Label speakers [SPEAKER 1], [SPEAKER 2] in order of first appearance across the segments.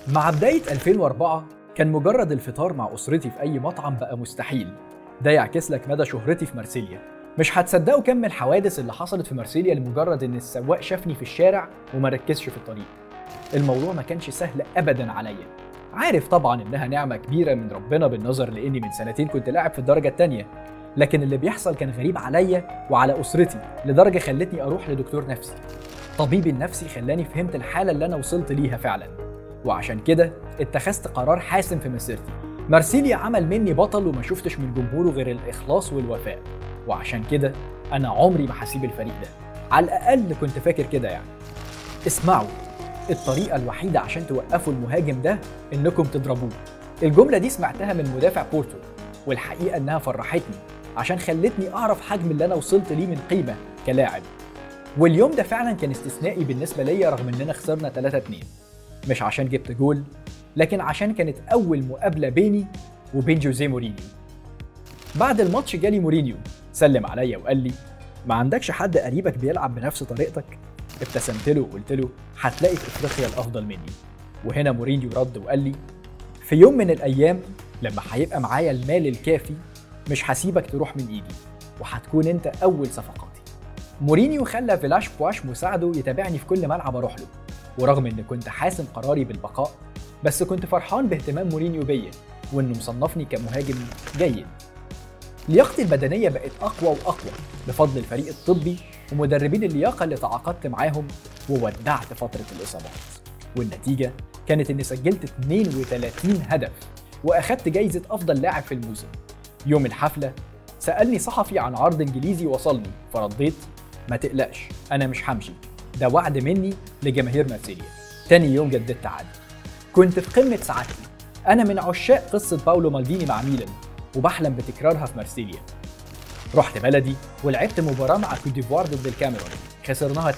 [SPEAKER 1] مع بداية 2004 كان مجرد الفطار مع أسرتي في أي مطعم بقى مستحيل ده يعكس لك مدى شهرتي في مرسيليا مش هتصدقوا كم الحوادث اللي حصلت في مرسيليا لمجرد ان السواق شافني في الشارع وما ركزش في الطريق الموضوع ما كانش سهل ابدا عليا عارف طبعا انها نعمه كبيره من ربنا بالنظر لاني من سنتين كنت لاعب في الدرجه الثانيه لكن اللي بيحصل كان غريب عليا وعلى اسرتي لدرجه خلتني اروح لدكتور نفسي طبيبي النفسي خلاني فهمت الحاله اللي انا وصلت ليها فعلا وعشان كده اتخذت قرار حاسم في مسيرتي مارسيليا عمل مني بطل وما شفتش من جمهوره غير الاخلاص والوفاء وعشان كده انا عمري ما هسيب الفريق ده على الاقل كنت فاكر كده يعني اسمعوا الطريقه الوحيده عشان توقفوا المهاجم ده انكم تضربوه الجمله دي سمعتها من مدافع بورتو والحقيقه انها فرحتني عشان خلتني اعرف حجم اللي انا وصلت ليه من قيمه كلاعب واليوم ده فعلا كان استثنائي بالنسبه ليا رغم اننا خسرنا 3 2 مش عشان جبت جول لكن عشان كانت اول مقابله بيني وبين جوزيه مورينيو بعد الماتش جالي مورينيو سلم عليا وقال لي ما عندكش حد قريبك بيلعب بنفس طريقتك ابتسمت له وقلت له هتلاقي في افريقيا الافضل مني وهنا مورينيو رد وقال لي في يوم من الايام لما هيبقى معايا المال الكافي مش هسيبك تروح من ايدي وهتكون انت اول صفقاتي مورينيو خلى فيلاش بواش مساعده يتابعني في كل ملعب اروح له ورغم ان كنت حاسم قراري بالبقاء بس كنت فرحان باهتمام مورينيو بيا وانه مصنفني كمهاجم جيد لياقتي البدنيه بقت اقوى واقوى بفضل الفريق الطبي ومدربين اللياقه اللي تعاقدت معاهم وودعت فتره الاصابات والنتيجه كانت اني سجلت 32 هدف واخدت جايزه افضل لاعب في الموسم يوم الحفله سالني صحفي عن عرض انجليزي وصلني فرديت ما تقلقش انا مش همشي ده وعد مني لجماهير مارسيليا تاني يوم جددت عقدي كنت في قمه سعادتي انا من عشاق قصه باولو مالديني مع ميلان وبحلم بتكرارها في مارسيليا رحت بلدي ولعبت مباراه مع كوت ديفوار ضد الكاميرون خسرناها 2-0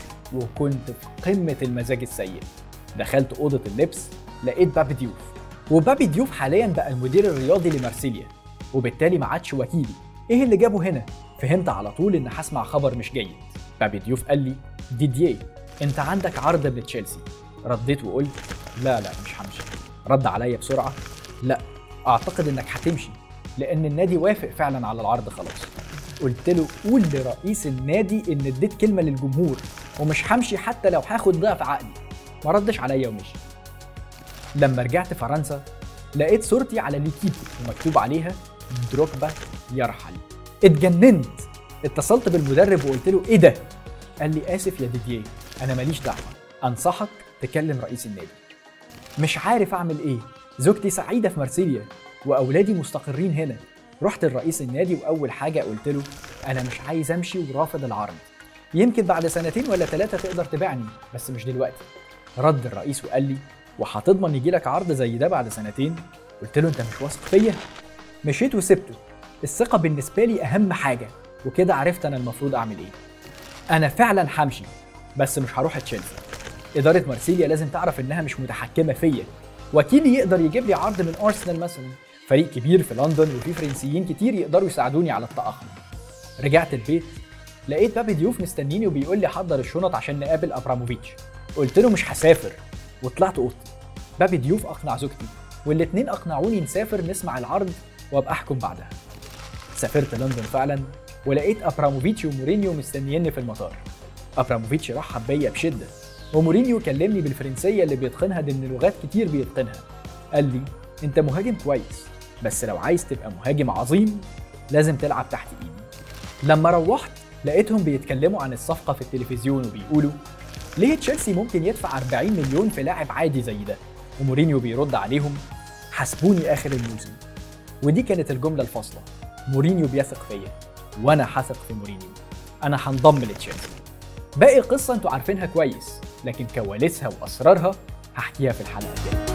[SPEAKER 1] وكنت في قمه المزاج السيء دخلت اوضه اللبس لقيت بابي ديوف وبابي ديوف حاليا بقى المدير الرياضي لمارسيليا وبالتالي ما عادش وكيلي ايه اللي جابه هنا فهمت على طول ان هسمع خبر مش جيد بابي ديوف قال لي ديدييه انت عندك عرض من تشيلسي رديت وقلت لا لا مش همشي رد عليا بسرعه لا اعتقد انك هتمشي لان النادي وافق فعلا على العرض خلاص قلت له قول لرئيس النادي ان اديت كلمه للجمهور ومش همشي حتى لو هاخد ضعف عقدي ما ردش عليا ومشي لما رجعت فرنسا لقيت صورتي على ليكيب ومكتوب عليها دروكبا يرحل اتجننت اتصلت بالمدرب وقلت له ايه ده قال لي اسف يا ديدييه انا ماليش دعوه انصحك تكلم رئيس النادي مش عارف اعمل ايه زوجتي سعيده في مرسيليا واولادي مستقرين هنا رحت لرئيس النادي واول حاجه قلت له انا مش عايز امشي ورافض العرض يمكن بعد سنتين ولا ثلاثه تقدر تبيعني بس مش دلوقتي رد الرئيس وقال لي وهتضمن يجي لك عرض زي ده بعد سنتين قلت له انت مش واثق فيا مشيت وسبته الثقه بالنسبه لي اهم حاجه وكده عرفت انا المفروض اعمل ايه انا فعلا همشي بس مش هروح تشيلسي اداره مارسيليا لازم تعرف انها مش متحكمه فيا وكيلي يقدر يجيب لي عرض من ارسنال مثلا فريق كبير في لندن وفي فرنسيين كتير يقدروا يساعدوني على التاقلم رجعت البيت لقيت بابي ضيوف مستنيني وبيقول لي حضر الشنط عشان نقابل ابراموفيتش قلت له مش هسافر وطلعت اوضتي بابي ضيوف اقنع زوجتي والاتنين اقنعوني نسافر نسمع العرض وابقى احكم بعدها سافرت لندن فعلا ولقيت ابراموفيتش ومورينيو مستنيني في المطار ابراموفيتش رحب بيا بشده ومورينيو كلمني بالفرنسيه اللي بيتقنها ضمن لغات كتير بيتقنها قال لي انت مهاجم كويس بس لو عايز تبقى مهاجم عظيم لازم تلعب تحت ايدي لما روحت لقيتهم بيتكلموا عن الصفقه في التلفزيون وبيقولوا ليه تشيلسي ممكن يدفع 40 مليون في لاعب عادي زي ده ومورينيو بيرد عليهم حاسبوني اخر الموسم ودي كانت الجمله الفاصله مورينيو بيثق فيا وانا هثق في مورينيو انا هنضم لتشيلسي باقي القصه انتوا عارفينها كويس لكن كواليسها واسرارها هحكيها في الحلقه الجايه